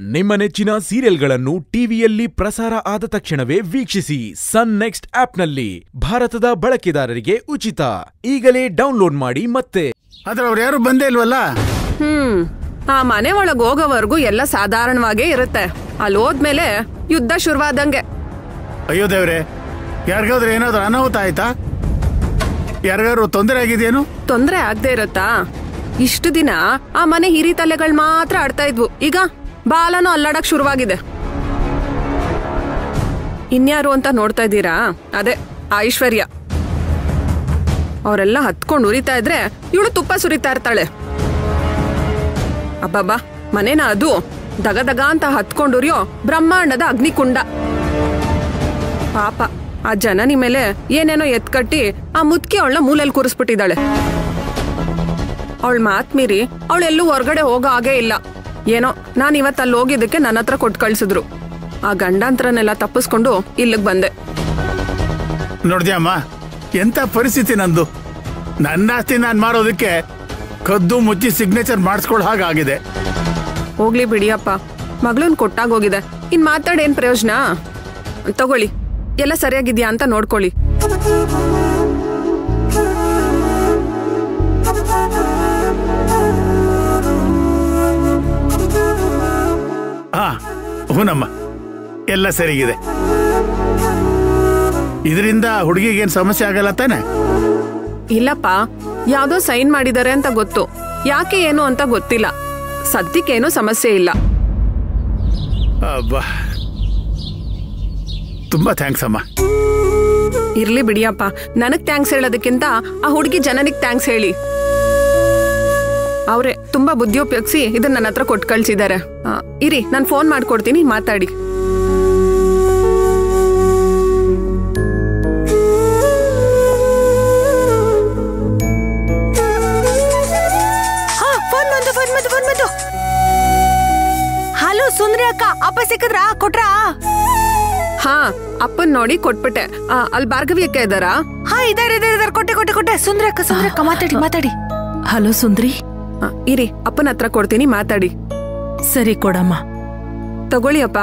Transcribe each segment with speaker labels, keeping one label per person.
Speaker 1: ನಿಮ್ಮ ನೆಚ್ಚಿನ ಸೀರಿಯಲ್ಗಳನ್ನು ಟಿವಿಯಲ್ಲಿ ಪ್ರಸಾರ ಆದ ತಕ್ಷಣವೇ ವೀಕ್ಷಿಸಿ ಸನ್ ನೆಕ್ಸ್ಟ್ ಆಪ್ನಲ್ಲಿ ಭಾರತದ ಬಳಕೆದಾರರಿಗೆ ಉಚಿತ ಈಗಲೇ ಡೌನ್ಲೋಡ್ ಮಾಡಿ ಮತ್ತೆ
Speaker 2: ಆದ್ರೆ ಅವ್ರು ಯಾರು ಬಂದೇ ಇಲ್ವಲ್ಲ
Speaker 3: ಹ್ಮ್ ಆ ಮನೆ ಒಳಗ್ ಹೋಗೋವರೆಗೂ ಎಲ್ಲ ಸಾಧಾರಣವಾಗೇ ಇರುತ್ತೆ ಅಲ್ಲಿ ಹೋದ್ಮೇಲೆ ಯುದ್ಧ ಶುರುವಾದಂಗೆ
Speaker 2: ಅಯ್ಯೋ ದೇವ್ರೆ ಯಾರಿಗಾದ್ರೂ ಏನಾದ್ರೂ ಅನಾಹುತ ಆಯ್ತಾ ಯಾರಿಗಾದ್ರು ತೊಂದರೆ ಆಗಿದೆಯೇನು
Speaker 3: ತೊಂದ್ರೆ ಆಗದೆ ಇರುತ್ತಾ ಇಷ್ಟು ದಿನ ಆ ಮನೆ ಹಿರಿ ತಲೆಗಳು ಮಾತ್ರ ಆಡ್ತಾ ಇದ್ವು ಈಗ ಬಾಲನು ಅಲ್ಲಾಡಕ್ ಶುರುವಾಗಿದೆ ಇನ್ಯಾರು ಅಂತ ನೋಡ್ತಾ ಇದ್ದೀರಾ ಅದೇ ಐಶ್ವರ್ಯ ಅವರೆಲ್ಲ ಹತ್ಕೊಂಡು ಉರಿತಾ ಇದ್ರೆ ಇವಳು ತುಪ್ಪ ಸುರಿತಾ ಇರ್ತಾಳೆ ಅಬ್ಬಬ್ಬಾ ಮನೇನ ಅದು ದಗ ದಗ ಅಂತ ಹತ್ಕೊಂಡು ಉರಿಯೋ ಬ್ರಹ್ಮಾಂಡದ ಅಗ್ನಿಕುಂಡ ಪಾಪ ಆ ಜನನಿ ಮೇಲೆ ಏನೇನೋ ಎತ್ಕಟ್ಟಿ ಆ ಮುದ್ಕಿ ಅವಳನ್ನ ಮೂಲೆಯಲ್ಲಿ ಕೂರಿಸ್ಬಿಟ್ಟಿದ್ದಾಳೆ ಅವಳ ಮಾತ್ ಮೀರಿ ಅವಳೆಲ್ಲೂ ಹೊರಗಡೆ ಹೋಗೋ ಹಾಗೇ ಇಲ್ಲ ಏನೋ ನಾನು ಇವತ್ತು ಅಲ್ಲಿ ಹೋಗಿದ್ದಕ್ಕೆ ನನ್ನ ಹತ್ರ ಕೊಟ್ಟು ಕಳ್ಸಿದ್ರು ಆ ಗಂಡಾಂತರನೆಲ್ಲ ತಪ್ಪಿಸ್ಕೊಂಡು ಇಲ್ಲಿಗೆ ಬಂದೆ
Speaker 2: ನೋಡ್ದ್ಯಮ್ಮ ಎಂತ ಪರಿಸ್ಥಿತಿ ನಂದು ನನ್ನ ಆಸ್ತಿ ನಾನು ಮಾರೋದಕ್ಕೆ ಕದ್ದು ಮುಚ್ಚಿ ಸಿಗ್ನೇಚರ್ ಮಾಡಿಸ್ಕೊಳ್ಳೋ ಹಾಗಾಗಿದೆ
Speaker 3: ಹೋಗ್ಲಿ ಬಿಡಿಯಪ್ಪ ಮಗಳನ್ ಕೊಟ್ಟಾಗ ಹೋಗಿದೆ ಇನ್ ಮಾತಾಡೇನ್ ಪ್ರಯೋಜನ ತಗೊಳ್ಳಿ ಎಲ್ಲ ಸರಿಯಾಗಿದ್ಯಾ ಅಂತ ನೋಡ್ಕೊಳ್ಳಿ
Speaker 2: ಹಾ ಹೂನಮ್ಮ ಎಲ್ಲ ಸರಿಗಿದೆ ಇದರಿಂದ ಹುಡುಗಿಗೇನು ಸಮಸ್ಯೆ ಆಗಲ್ಲ ತಾನೆ
Speaker 3: ಇಲ್ಲಪ್ಪ ಯಾವ್ದೋ ಸೈನ್ ಮಾಡಿದ್ದಾರೆ ಅಂತ ಗೊತ್ತು ಯಾಕೆ ಏನು ಅಂತ ಗೊತ್ತಿಲ್ಲ ಸದ್ಯಕ್ಕೇನು ಸಮಸ್ಯೆ ಇಲ್ಲ
Speaker 2: ಅಬ್ಬಾ ತುಂಬಾ ಥ್ಯಾಂಕ್ಸ್ ಅಮ್ಮ
Speaker 3: ಇರ್ಲಿ ಬಿಡಿಯಪ್ಪ ನನಗ್ ಥ್ಯಾಂಕ್ಸ್ ಹೇಳೋದಕ್ಕಿಂತ ಆ ಹುಡುಗಿ ಜನನಿಗ್ ಥ್ಯಾಂಕ್ಸ್ ಹೇಳಿ ಅವ್ರೆ ತುಂಬಾ ಬುದ್ಧಿ ಉಪಯೋಗಿಸಿ ಇದನ್ನ ನನ್ನ ಹತ್ರ ಕೊಟ್ಟು ಕಳ್ಸಿದ್ದಾರೆ ಆ, ಇರಿ ನಾನು ಫೋನ್ ಮಾಡ್ಕೊಡ್ತೀನಿ ಮಾತಾಡಿ
Speaker 4: ಫೋನ್ ಬಂತು ಫೋನ್ ಬಂತು ಫೋನ್ ಬಂತು ಹಲೋ ಸುಂದ್ರಿ ಅಕ್ಕ ಅಪ್ಪ ಸಿಕ್ಕಿದ್ರಾ ಕೊಟ್ರಾ
Speaker 3: ಹಾ ಅಪ್ಪನ್ ನೋಡಿ ಕೊಟ್ಬಿಟ್ಟೆ ಆ, ಅಲ್ಲಿ ಭಾರ್ಗವಿ ಅಕ್ಕ ಇದ್ದಾರಾ
Speaker 4: ಹಾ ಇದಾರೆ ಇದಾರೆ ಇದಾರೆ ಕೊಟ್ಟೆ ಕೊಟ್ಟೆ ಕೊಟ್ಟೆ ಸುಂದ್ರಿ ಅಕ್ಕ ಸುಂದ್ರಿ ಅಕ್ಕ ಮಾತಾಡಿ ಮಾತಾಡಿ
Speaker 5: ಹಲೋ ಸುಂದ್ರಿ
Speaker 3: ಆ, ಇರಿ ಅಪ್ಪನ ಹತ್ರ ಕೊಡ್ತೀನಿ ಮಾತಾಡಿ
Speaker 5: ಸರಿ ಕೊಡಮ್ಮ
Speaker 3: ತಗೊಳ್ಳಿ ಅಪ್ಪ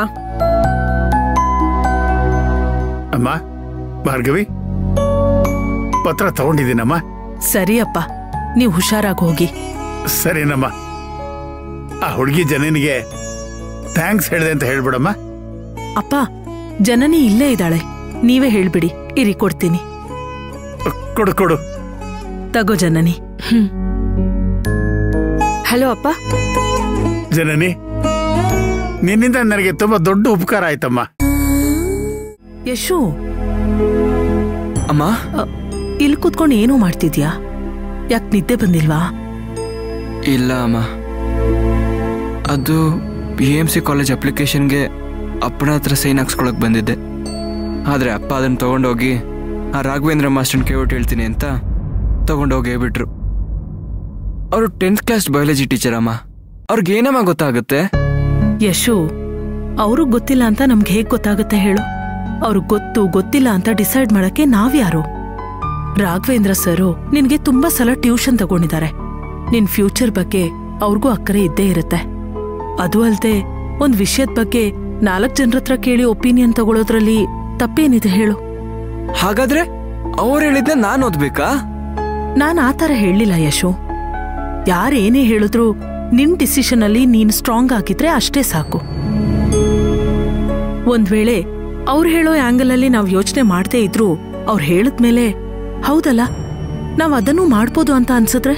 Speaker 2: ಅಮ್ಮ ಭಾರ್ಗವಿ ಪತ್ರ ತಗೊಂಡಿದ್ದೀನಮ್ಮ
Speaker 5: ಸರಿ ಅಪ್ಪ ನೀವು ಹುಷಾರಾಗಿ ಹೋಗಿ
Speaker 2: ಸರಿನಮ್ಮ ಆ ಹುಡುಗಿ ಜನನಿಗೆ ಥ್ಯಾಂಕ್ಸ್ ಹೇಳಿದೆ ಅಂತ ಹೇಳ್ಬಿಡಮ್ಮ
Speaker 5: ಅಪ್ಪ ಜನನಿ ಇಲ್ಲೇ ಇದ್ದಾಳೆ ನೀವೇ ಹೇಳ್ಬಿಡಿ ಇರಿ ಕೊಡ್ತೀನಿ
Speaker 2: ಕೊಡು ಕೊಡು
Speaker 5: ತಗೋ ಜನನಿ ಹ್ಮ್
Speaker 3: ಹಲೋ ಅಪ್ಪ
Speaker 2: ಜನನಿ ನಿನ್ನಿಂದ ನನಗೆ ತುಂಬಾ ದೊಡ್ಡ ಉಪಕಾರ ಆಯ್ತಮ್ಮ
Speaker 5: ಯಶು
Speaker 6: ಅಮ್ಮ
Speaker 5: ಅ, ಇಲ್ಲಿ ಕೂತ್ಕೊಂಡು ಏನೂ ಮಾಡ್ತಿದ್ಯಾ ಯಾಕೆ ನಿದ್ದೆ ಬಂದಿಲ್ವಾ
Speaker 6: ಇಲ್ಲ ಅಮ್ಮ ಅದು ಬಿ ಎಮ್ ಸಿ ಕಾಲೇಜ್ ಅಪ್ಲಿಕೇಶನ್ಗೆ ಅಪ್ಪನ ಹತ್ರ ಸೈನ್ ಹಾಕ್ಸ್ಕೊಳಕ್ ಬಂದಿದ್ದೆ ಆದರೆ ಅಪ್ಪ ಅದನ್ನು ತೊಗೊಂಡೋಗಿ ಆ ರಾಘವೇಂದ್ರ ಮಾಸ್ಟರ್ನ ಕೇಳ್ಬಿಟ್ಟು ಹೇಳ್ತೀನಿ ಅಂತ ತೊಗೊಂಡೋಗಿ ಹೇಳ್ಬಿಟ್ರು ಅವರು ಟೆಂತ್ ಕ್ಲಾಸ್ ಬಯಾಲಜಿ ಟೀಚರ್ ಅಮ್ಮ ಅವ್ರಿಗೆ ಏನಮ್ಮ ಗೊತ್ತಾಗುತ್ತೆ
Speaker 5: ಯಶು ಅವ್ರಿಗ್ ಗೊತ್ತಿಲ್ಲ ಅಂತ ನಮ್ಗೆ ಹೇಗ್ ಗೊತ್ತಾಗುತ್ತೆ ಹೇಳು ಅವ್ರಿಗೆ ಗೊತ್ತು ಗೊತ್ತಿಲ್ಲ ಅಂತ ಡಿಸೈಡ್ ಮಾಡಕ್ಕೆ ನಾವ್ಯಾರು ರಾಘವೇಂದ್ರ ಸರು ನಿನ್ಗೆ ತುಂಬಾ ಸಲ ಟ್ಯೂಷನ್ ತಗೊಂಡಿದ್ದಾರೆ ನಿನ್ ಫ್ಯೂಚರ್ ಬಗ್ಗೆ ಅವ್ರಿಗೂ ಅಕ್ಕರೆ ಇದ್ದೇ ಇರುತ್ತೆ ಅದು ಅಲ್ದೆ ಒಂದ್ ವಿಷಯದ ಬಗ್ಗೆ ನಾಲ್ಕ್ ಜನರ ಹತ್ರ ಕೇಳಿ ಒಪಿನಿಯನ್ ತಗೊಳೋದ್ರಲ್ಲಿ ತಪ್ಪೇನಿದೆ ಹೇಳು
Speaker 6: ಹಾಗಾದ್ರೆ ಅವ್ರು ಹೇಳಿದ್ನ ನಾನು ಓದ್ಬೇಕಾ
Speaker 5: ನಾನ್ ಆತರ ಹೇಳಿಲ್ಲ ಯಶು ಯಾರೇನೇ ಹೇಳಿದ್ರು ನಿನ್ ಡಿಸಿಷನ್ ಅಲ್ಲಿ ನೀನ್ ಸ್ಟ್ರಾಂಗ್ ಆಗಿದ್ರೆ ಅಷ್ಟೇ ಸಾಕು ಒಂದ್ ವೇಳೆ ಅವ್ರು ಹೇಳೋ ಆಂಗಲ್ ಅಲ್ಲಿ ನಾವ್ ಯೋಚನೆ ಮಾಡದೇ ಇದ್ರು ಅವ್ರು ಹೇಳಿದ್ಮೇಲೆ ಹೌದಲ್ಲ ನಾವ್ ಅದನ್ನೂ ಮಾಡ್ಬೋದು ಅಂತ ಅನ್ಸಿದ್ರೆ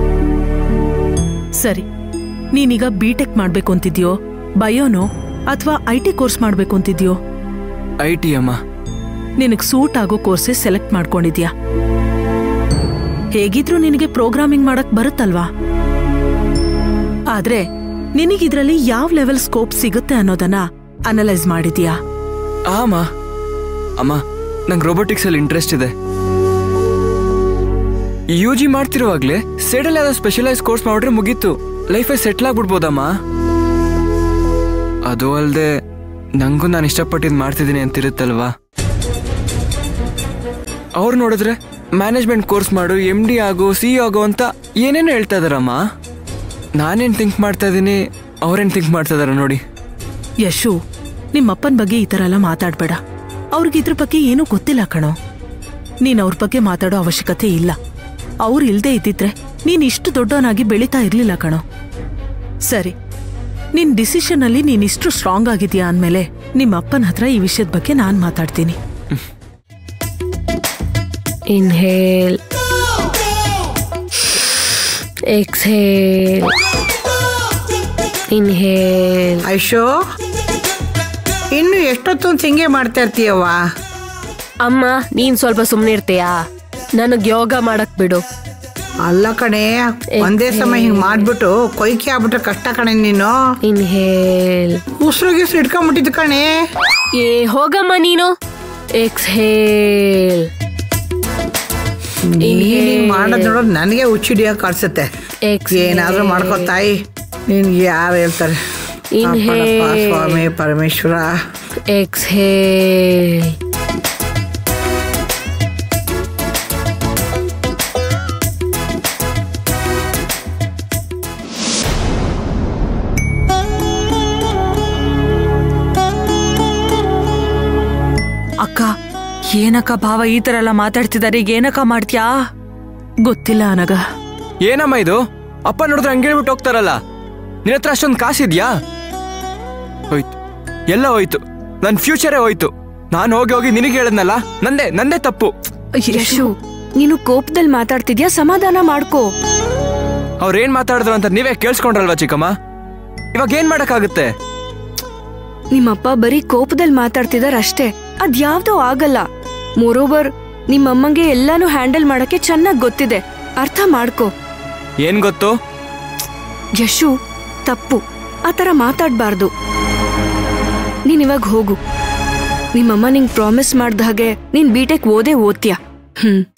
Speaker 5: ಸರಿ ನೀನೀಗ ಬಿ ಟೆಕ್ ಮಾಡ್ಬೇಕು ಅಂತಿದ್ಯೋ ಬಯೋನೋ ಅಥವಾ ಐ ಟಿ ಕೋರ್ಸ್ ಮಾಡ್ಬೇಕು ಅಂತಿದ್ಯೋ
Speaker 6: ಐ ಟಿ ಅಮ್ಮ
Speaker 5: ನಿನಗ್ ಸೂಟ್ ಆಗೋ ಕೋರ್ಸಸ್ ಸೆಲೆಕ್ಟ್ ಮಾಡ್ಕೊಂಡಿದ್ಯಾ ಹೇಗಿದ್ರೂ ನಿನಗೆ ಪ್ರೋಗ್ರಾಮಿಂಗ್ ಮಾಡಕ್ ಬರುತ್ತಲ್ವಾ ಆದ್ರೆ ನಿನಗಿದ್ರಲ್ಲಿ ಯಾವ ಲೆವೆಲ್ ಸ್ಕೋಪ್ ಸಿಗುತ್ತೆ ಅನ್ನೋದನ್ನ ಅನಲೈಸ್ ಮಾಡಿದ್ಯಾ
Speaker 6: ಆ ಅಮ್ಮ ಅಮ್ಮ ನಂಗೆ ರೋಬೋಟಿಕ್ಸಲ್ಲಿ ಇಂಟ್ರೆಸ್ಟ್ ಇದೆ ಯು ಜಿ ಮಾಡ್ತಿರುವಾಗ್ಲೇ ಸೆಡಲ್ ಯಾವ್ದೋ ಸ್ಪೆಷಲೈಸ್ ಕೋರ್ಸ್ ಮಾಡಿದ್ರೆ ಮುಗೀತು ಲೈಫಲ್ಲಿ ಸೆಟ್ಲ್ ಆಗ್ಬಿಡ್ಬೋದಮ್ಮ ಅದು ಅಲ್ಲದೆ ನಂಗೂ ನಾನು ಇಷ್ಟಪಟ್ಟಿದ್ದು ಮಾಡ್ತಿದ್ದೀನಿ ಅಂತಿರುತ್ತಲ್ವಾ ಅವ್ರು ನೋಡಿದ್ರೆ ಮ್ಯಾನೇಜ್ಮೆಂಟ್ ಕೋರ್ಸ್ ಮಾಡು ಎಮ್ ಡಿ ಆಗು ಸಿ ಆಗು ಅಂತ ಏನೇನು ಹೇಳ್ತಾ ಇದಾರಮ್ಮ ನಾನೇನು ಥಿಂಕ್ ಮಾಡ್ತಾ ಇದ್ದೀನಿ ಅವ್ರೇನು ಥಿಂಕ್ ಮಾಡ್ತಾ ಇದಾರೆ ನೋಡಿ
Speaker 5: ಯಶು ನಿಮ್ಮಪ್ಪನ ಬಗ್ಗೆ ಈ ಥರ ಎಲ್ಲ ಮಾತಾಡ್ಬೇಡ ಅವ್ರಿಗೆ ಇದ್ರ ಬಗ್ಗೆ ಏನೂ ಗೊತ್ತಿಲ್ಲ ಕಣೋ ನೀನ್ ಅವ್ರ ಬಗ್ಗೆ ಮಾತಾಡೋ ಅವಶ್ಯಕತೆ ಇಲ್ಲ ಅವ್ರು ಇಲ್ದೇ ಇದ್ದಿದ್ರೆ ನೀನ್ ಇಷ್ಟು ದೊಡ್ಡವನಾಗಿ ಬೆಳೀತಾ ಇರ್ಲಿಲ್ಲ ಕಣೋ ಸರಿ ನಿನ್ ಡಿಸಿಷನ್ ಅಲ್ಲಿ ನೀನ್ ಇಷ್ಟು ಸ್ಟ್ರಾಂಗ್ ಆಗಿದ್ಯಾ ಅಂದ್ಮೇಲೆ ನಿಮ್ಮ ಅಪ್ಪನ ಹತ್ರ ಈ ವಿಷಯದ ಬಗ್ಗೆ ನಾನ್ ಮಾತಾಡ್ತೀನಿ
Speaker 7: ಇನ್ಹೇಲ್ ಎಕ್ಸ್ಹೇಲ್ ಇನ್ಹೇಲ್
Speaker 8: ಐಶೋ ಇನ್ನು ಎಷ್ಟೊತ್ತು ಹಿಂಗೆ ಮಾಡ್ತಾ ಇರ್ತೀಯವ್ವ
Speaker 7: ಅಮ್ಮ ನೀನ್ ಸ್ವಲ್ಪ ಸುಮ್ಮನೆ ಇರ್ತೀಯಾ ನನಗ್ ಯೋಗ ಮಾಡಕ್ ಬಿಡು
Speaker 8: ಅಲ್ಲ ಕಣೆ ಒಂದೇ ಸಮಯ ಹಿಂಗ್ ಮಾಡ್ಬಿಟ್ಟು ಕೊಯ್ಕೆ ಆಗ್ಬಿಟ್ರೆ ಕಷ್ಟ ಕಣೆ ನೀನು
Speaker 7: ಇನ್ಹೇಲ್
Speaker 8: ಉಸಿರು ಗಿಸ್ರು ಇಟ್ಕೊಂಡ್ಬಿಟ್ಟಿದ್ದು ಕಣೆ
Speaker 7: ಏ ಹೋಗಮ್ಮ ನೀನು ಎಕ್ಸ್ಹೇಲ್
Speaker 8: ನೀನ್ ಹಿಂಗ್ ಮಾಡೋದ್ ನೋಡೋದು ನನಗೆ ಹುಚ್ಚಿಡಿಯೋಕೆ ಕಾಣಿಸುತ್ತೆ
Speaker 7: Exhale.
Speaker 8: ಏನಾದ್ರೂ ಮಾಡ್ಕೋ ತಾಯಿ ನಿನ್ಗೆ ಯಾರು ಹೇಳ್ತಾರೆ
Speaker 7: Inhale.
Speaker 8: ಕಾಪಾಡಪ್ಪ ಸ್ವಾಮಿ ಪರಮೇಶ್ವರ
Speaker 7: ಎಕ್ಸ್ಹೇಲ್
Speaker 4: ಅಕ್ಕ ಏನಕ್ಕ ಭಾವ ಈ ತರ ಎಲ್ಲ ಮಾತಾಡ್ತಿದ್ದಾರೆ ಈಗ ಏನಕ್ಕ ಮಾಡ್ತ್ಯಾ
Speaker 5: ಗೊತ್ತಿಲ್ಲ ಅನಗ
Speaker 6: ಏನಮ್ಮ ಇದು ಅಪ್ಪ ನೋಡಿದ್ರೆ ಹಂಗೆ ಹೇಳ್ಬಿಟ್ಟು ಹೋಗ್ತಾರಲ್ಲ ನಿನ್ನ ಹತ್ರ ಅಷ್ಟೊಂದು ಕಾಸಿದ್ಯಾ ಹೋಯ್ತು ಎಲ್ಲ ಹೋಯ್ತು ನನ್ನ ಫ್ಯೂಚರೇ ಹೋಯ್ತು ನಾನು ಹೋಗಿ ಹೋಗಿ ನಿನಗೆ ಹೇಳದ್ನಲ್ಲ ನಂದೇ ನಂದೇ ತಪ್ಪು
Speaker 4: ಯಶು ನೀನು ಕೋಪದಲ್ಲಿ ಮಾತಾಡ್ತಿದ್ಯಾ ಸಮಾಧಾನ ಮಾಡ್ಕೋ
Speaker 6: ಅವ್ರೇನ್ ಮಾತಾಡಿದ್ರು ಅಂತ ನೀವೇ ಕೇಳಿಸ್ಕೊಂಡ್ರಲ್ವಾ ಚಿಕ್ಕಮ್ಮ ಇವಾಗ ಏನ್ ಮಾಡಕ್ಕಾಗುತ್ತೆ
Speaker 4: ನಿಮ್ಮಪ್ಪ ಬರೀ ಕೋಪದಲ್ಲಿ ಮಾತಾಡ್ತಿದಾರ ಅಷ್ಟೇ ಅದ್ಯಾವ್ದೋ ಆಗಲ್ಲ ಮೋರೋವರ್ ನಿಮ್ಮಮ್ಮಂಗೆ ಎಲ್ಲಾನು ಹ್ಯಾಂಡಲ್ ಮಾಡಕ್ಕೆ ಚೆನ್ನಾಗ್ ಗೊತ್ತಿದೆ ಅರ್ಥ ಮಾಡ್ಕೋ
Speaker 6: ಏನ್ ಗೊತ್ತು
Speaker 4: ಯಶು ತಪ್ಪು ಆ ಥರ ಮಾತಾಡ್ಬಾರ್ದು ನೀನ್ ಇವಾಗ ಹೋಗು ನಿಮ್ಮಮ್ಮ ನಿಂಗ್ ಪ್ರಾಮಿಸ್ ಮಾಡ್ದ ಹಾಗೆ ನೀನ್ ಬಿಟೆಕ್ ಓದೇ ಓದ್ತೀಯ ಹ್ಮ್